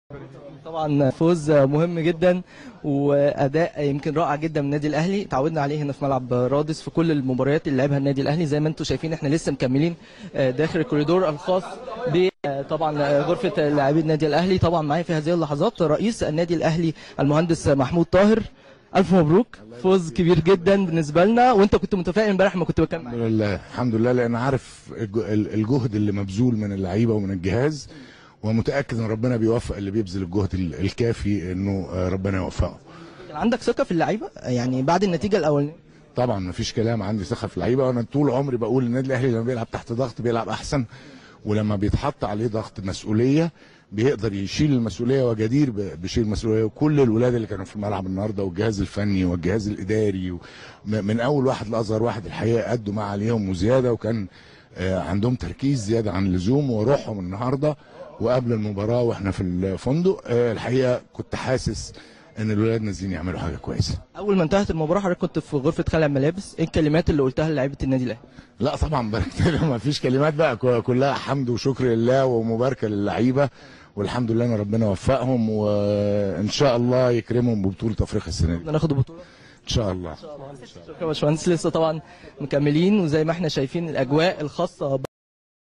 طبعا فوز مهم جدا واداء يمكن رائع جدا من النادي الاهلي تعودنا عليه هنا في ملعب رادس في كل المباريات اللي لعبها النادي الاهلي زي ما انتم شايفين احنا لسه مكملين داخل الكوريدور الخاص ب طبعا غرفه لاعبي النادي الاهلي طبعا معايا في هذه اللحظات رئيس النادي الاهلي المهندس محمود طاهر الف مبروك فوز كبير جدا بالنسبه لنا وانت كنت متفائل امبارح ما كنت بتكلم الحمد معاك لله الحمد لله لان عارف الج- ال- الجهد اللي مبذول من اللعيبه ومن الجهاز ومتاكد ان ربنا بيوفق اللي بيبذل الجهد ال- الكافي انه آه، ربنا يوفقه كان عندك ثقه في اللعيبه يعني بعد النتيجه الاولانيه طبعا مفيش كلام عندي ثقه في اللعيبه وانا طول عمري بقول النادي الاهلي لما بيلعب تحت ضغط بيلعب احسن ولما بيتحط عليه ضغط مسؤوليه بيقدر يشيل المسؤوليه وجدير ب- بيشيل المسؤوليه وكل الولاد اللي كانوا في الملعب النهارده والجهاز الفني والجهاز الاداري و- م- من اول واحد لاصغر واحد الحقيقه ادوا ما عليهم وزياده وكان آه، عندهم تركيز زياده عن اللزوم وروحهم النهارده وقبل المباراه واحنا في الفندق آه، الحقيقه كنت حاسس ان الولاد نازلين يعملوا حاجه كويسه اول ما انتهت المباراه حضرتك كنت في غرفه خلع الملابس ايه الكلمات اللي قلتها للاعيبه النادي الاهلي لا طبعا باركت لهم ما فيش كلمات بقى ك- كلها حمد وشكر لله ومباركه للعيبه والحمد لله ان ربنا وفقهم وان شاء الله يكرمهم ببطوله افريقيا السنه دي بدنا ناخد البطوله ان شاء الله شكرا يا باشمهندس لسه طبعا مكملين وزي ما احنا شايفين الاجواء الخاصه